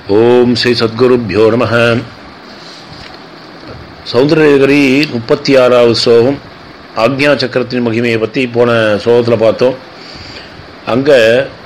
ஓம் ஸ்ரீ சத்குருப்யோ நம சௌந்தரகரி முப்பத்தி ஆறாவது ஸ்லோகம் ஆக்ஞா சக்கரத்தின் மகிமையை பற்றி போன ஸ்லோகத்தில் பார்த்தோம் அங்கே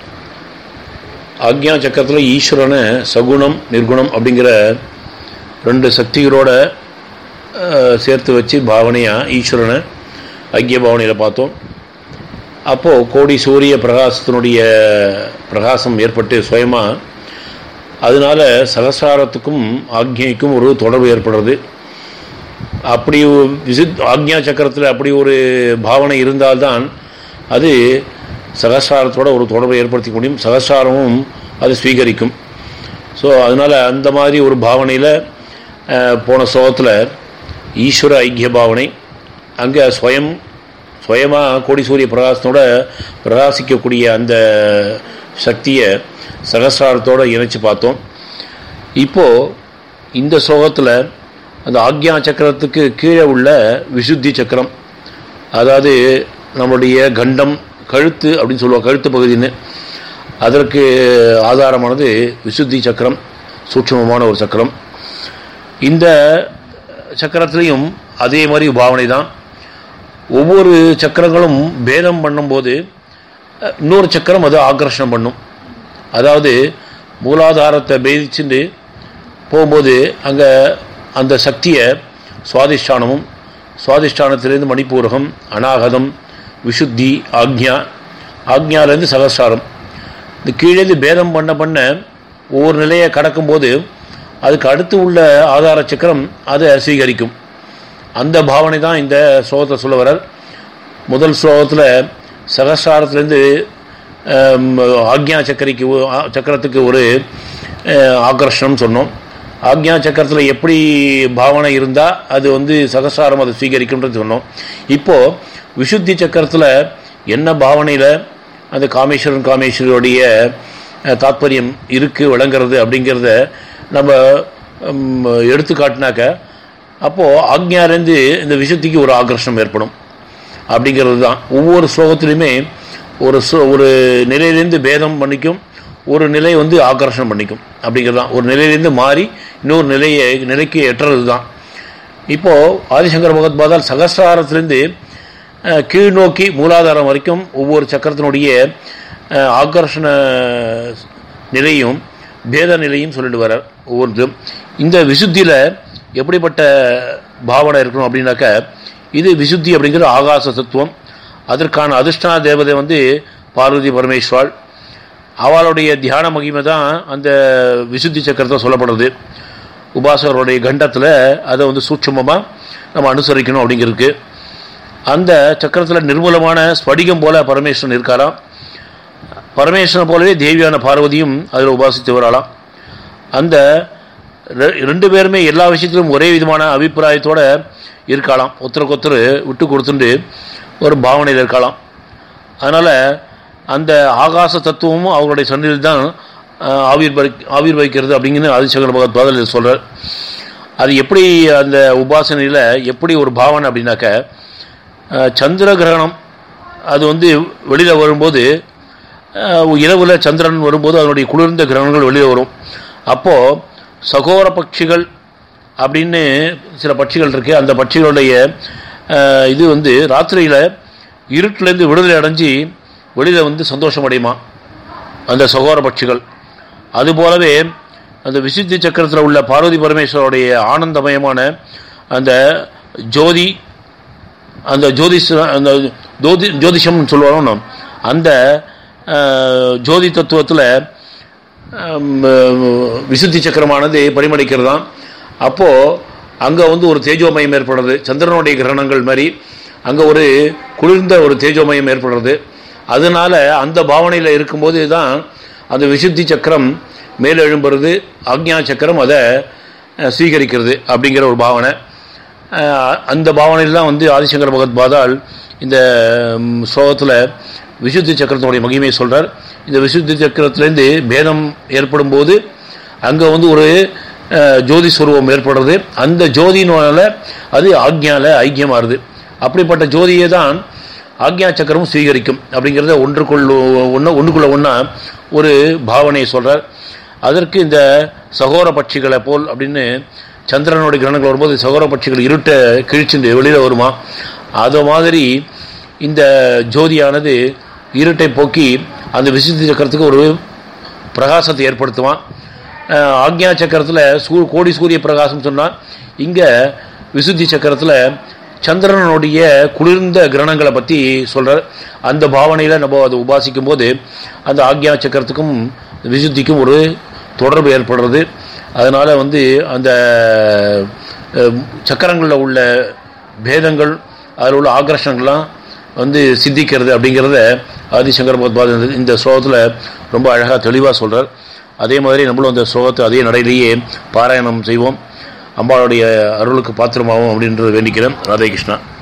ஆக்ஞா சக்கரத்தில் ஈஸ்வரனை சகுணம் நிர்குணம் அப்படிங்கிற ரெண்டு சக்திகளோட அஹ், சேர்த்து வச்சு பாவனையாக ஈஸ்வரனை ஐக்கிய பாவனையில் பார்த்தோம் அப்போது கோடி சூரிய பிரகாசத்தினுடைய பிரகாசம் ஏற்பட்டு சுயமாக அதனால சகசாரத்துக்கும் ஆக்ஞைக்கும் ஒரு தொடர்பு ஏற்படுறது அப்படி ஒரு விசித் ஆக்ஞா சக்கரத்தில் அப்படி ஒரு பாவனை இருந்தால்தான் அது சகசாரத்தோட ஒரு தொடர்பை ஏற்படுத்திக்க முடியும் சகசாரமும் அது ஸ்வீகரிக்கும் ஸோ அதனால் அந்த மாதிரி ஒரு பாவனையில் போன ஸ்லோகத்தில் ஈஸ்வர ஐக்கிய பாவனை அங்கே ஸ்வயம் சுயமாக கோடி சூரிய பிரகாசத்தோட பிரகாசிக்கக்கூடிய அந்த சக்தியை சகசிராரத்தோடு இணைச்சு பார்த்தோம் இப்போது இந்த ஸ்லோகத்தில் அந்த ஆக்ஞா சக்கரத்துக்கு கீழே உள்ள விசுத்தி சக்கரம் அதாவது நம்முடைய கண்டம் கழுத்து அப்படின்னு சொல்லுவாங்க கழுத்து பகுதின்னு அதற்கு ஆதாரமானது விசுத்தி சக்கரம் சூட்சமமான ஒரு சக்கரம் இந்த சக்கரத்திலையும் அதே மாதிரி பாவனை தான் ஒவ்வொரு சக்கரங்களும் பேதம் பண்ணும்போது அஹ், இன்னொரு சக்கரம் அது ஆக்கர்ஷணம் பண்ணும் அதாவது மூலாதாரத்தை பேதிச்சுட்டு போகும்போது அங்கே அந்த சக்தியை சுவாதிஷ்டானமும் சுவாதிஷ்டானத்திலேருந்து மணிப்பூரகம் அநாகதம் விசுத்தி ஆக்ஞா ஆக்ஞாலேருந்து சகசாரம் இந்த கீழேந்து பேதம் பண்ண பண்ண ஒவ்வொரு நிலையை கடக்கும்போது அதுக்கு அடுத்து உள்ள ஆதார சக்கரம் அதை ஸ்வீகரிக்கும் அந்த பாவனை தான் இந்த ஸ்லோகத்தை சொல்ல வரார் முதல் ஸ்லோகத்தில் சகசாரத்திலேருந்து ஆக்ஞா சக்கரைக்கு ஒ- ஆ- சக்கரத்துக்கு ஒரு அஹ், ஆகர்ஷணம் சொன்னோம் ஆக்ஞா சக்கரத்தில் எப்படி பாவனை இருந்தால் அது வந்து சகசாரம் அதை ஸ்வீகரிக்கும்ன்றது சொன்னோம் இப்போது விசுத்தி சக்கரத்தில் என்ன பாவனையில் அந்த காமேஸ்வரன் காமேஸ்வரியோடைய அஹ், தாத்பரியம் இருக்குது விளங்குறது அப்படிங்கிறத நம்ம ம், எடுத்து காட்டினாக்க அப்போது ஆக்ஞாலேருந்து இந்த விஷயத்துக்கு ஒரு ஆகர்ஷணம் ஏற்படும் அப்படிங்கிறது தான் ஒவ்வொரு ஸ்லோகத்திலையுமே ஒரு ஸ்லோ- ஒரு நிலையிலேருந்து பேதம் பண்ணிக்கும் ஒரு நிலை வந்து ஆகர்ஷணம் பண்ணிக்கும் அப்படிங்கிறது தான் ஒரு நிலையிலேருந்து மாறி இன்னொரு நிலையை நிலைக்கு எட்டுறது தான் இப்போது ஆதிசங்கர பகவத்பாதால் சகசிராரத்திலேருந்து அஹ், கீழ் நோக்கி மூலாதாரம் வரைக்கும் ஒவ்வொரு சக்கரத்தினுடைய அஹ், ஆகர்ஷண நிலையும் பேத நிலையும் சொல்லிட்டு வரார் ஒவ்வொருத்தரும் இந்த விசுத்தியில் எப்படிப்பட்ட பாவனை இருக்கணும் அப்படின்னாக்க இது விசுத்தி அப்படிங்கிற ஆகாச தத்துவம் அதற்கான அதிர்ஷ்டான தேவதை வந்து பார்வதி பரமேஸ்வராள் அவளுடைய தியான மகிமை தான் அந்த விசுத்தி சக்கரத்தில் சொல்லப்படுறது உபாசகருடைய கண்டத்தில் அதை வந்து சூட்சமமாக நம்ம அனுசரிக்கணும் அப்படிங்கிறதுக்கு அந்த சக்கரத்தில் நிர்மூலமான ஸ்படிகம் போல பரமேஸ்வரன் இருக்காராம் பரமேஸ்வரன் போலவே தேவியான பார்வதியும் அதில் உபாசித்து வராளாம் அந்த ரெ- ரெண்டு பேருமே எல்லா விஷயத்திலும் ஒரே விதமான அபிப்பிராயத்தோட இருக்கலாம் ஒருத்தருக்கு ஒருத்தர் விட்டு கொடுத்துட்டு ஒரு பாவனையில் இருக்கலாம் அதனால் அந்த ஆகாச தத்துவமும் அவங்களுடைய சன்னிதியில் தான் ஆஹ், ஆவிர்வ ஆவிர்வகிக்கிறது அப்படிங்கன்னு ஆதிசங்கர பகவத் பாதல் சொல்கிறார் அது எப்படி அந்த உபாசனையில் எப்படி ஒரு பாவனை அப்படின்னாக்க ஆஹ், சந்திர கிரகணம் அது வந்து வெளியில் வரும்போது ஆஹ், இரவுல சந்திரன் வரும்போது அதனுடைய குளிர்ந்த கிரகணங்கள் வெளியில் வரும் அப்போது சகோர பட்சிகள் அப்படின்னு சில பட்சிகள் இருக்கு அந்த பட்சிகளுடைய ஆஹ், இது வந்து ராத்திரியில் இருட்டிலேருந்து விடுதலை அடைஞ்சு வெளியில் வந்து சந்தோஷம் அடையுமா அந்த சகோர பட்சிகள் அதுபோலவே அந்த விசுத்தி சக்கரத்தில் உள்ள பார்வதி பரமேஸ்வரோடைய ஆனந்தமயமான அந்த ஜோதி அந்த ஜோதிஷ அந்த ஜோதி ஜோதிஷம்னு சொல்லுவாங்க நாம் அந்த அஹ், ஜோதி தத்துவத்தில் விசுத்தி சக்கரமானது பரிமளிக்கிறதாம் அப்போது அங்கே வந்து ஒரு தேஜோமயம் ஏற்படுறது சந்திரனுடைய கிரகணங்கள் மாதிரி அங்கே ஒரு குளிர்ந்த ஒரு தேஜோமயம் ஏற்படுறது அதனால அந்த பாவனையில் இருக்கும்போது தான் அந்த விசுத்தி சக்கரம் மேலே எழும்புறது ஆக்ஞா சக்கரம் அதை அஹ், ஸ்வீகரிக்கிறது அப்படிங்கிற ஒரு பாவனை அஹ், அந்த பாவனையில் தான் வந்து ஆதிசங்கர பகவத் பாதால் இந்த ஸ்லோகத்தில் விசுத்தி சக்கரத்தினுடைய மகிமையை சொல்கிறார் இந்த விசுத்தி சக்கரத்திலேருந்து பேதம் ஏற்படும் போது அங்கே வந்து ஒரு அஹ், ஜோதி ஸ்வரூபம் ஏற்படுறது அந்த ஜோதியினால அது ஆக்ஞால ஐக்கியமாகுது அப்படிப்பட்ட ஜோதியை தான் ஆக்ஞா சக்கரமும் ஸ்வீகரிக்கும் அப்படிங்கிறத ஒன்றுக்குள் ஒன்று ஒன்றுக்குள்ள ஒன்றா ஒரு பாவனையை சொல்கிறார் அதற்கு இந்த சகோர பட்சிகளை போல் அப்படின்னு சந்திரனுடைய கிரணங்கள் வரும்போது சகோர பட்சிகள் இருட்டை கிழிச்சு வெளியில் வருமா அது மாதிரி இந்த ஜோதியானது இருட்டை போக்கி அந்த விசுத்தி சக்கரத்துக்கு ஒரு பிரகாசத்தை ஏற்படுத்துவான் அஹ் ஆக்ஞா சக்கரத்தில் சூ கோடி சூரிய பிரகாசம் சொன்னால் இங்கே விசுத்தி சக்கரத்தில் சந்திரனுடைய குளிர்ந்த கிரணங்களை பற்றி சொல்கிறார் அந்த பாவனையில் நம்ம அதை உபாசிக்கும் போது அந்த ஆக்ஞா சக்கரத்துக்கும் விசுத்திக்கும் ஒரு தொடர்பு ஏற்படுறது அதனால் வந்து அந்த அஹ், சக்கரங்களில் உள்ள பேதங்கள் அதில் உள்ள ஆகர்ஷணங்கள்லாம் வந்து சித்திக்கிறது அப்படிங்கிறத ஆதிசங்கர பகவத்பாத இந்த ஸ்லோகத்தில் ரொம்ப அழகாக தெளிவாக சொல்கிறார் அதே மாதிரி நம்மளும் அந்த ஸ்லோகத்தை அதே நடையிலேயே பாராயணம் செய்வோம் அம்பாளுடைய அருளுக்கு பாத்திரமாகும் அப்படின்றத வேண்டிக்கிறேன் ராதே கிருஷ்ணா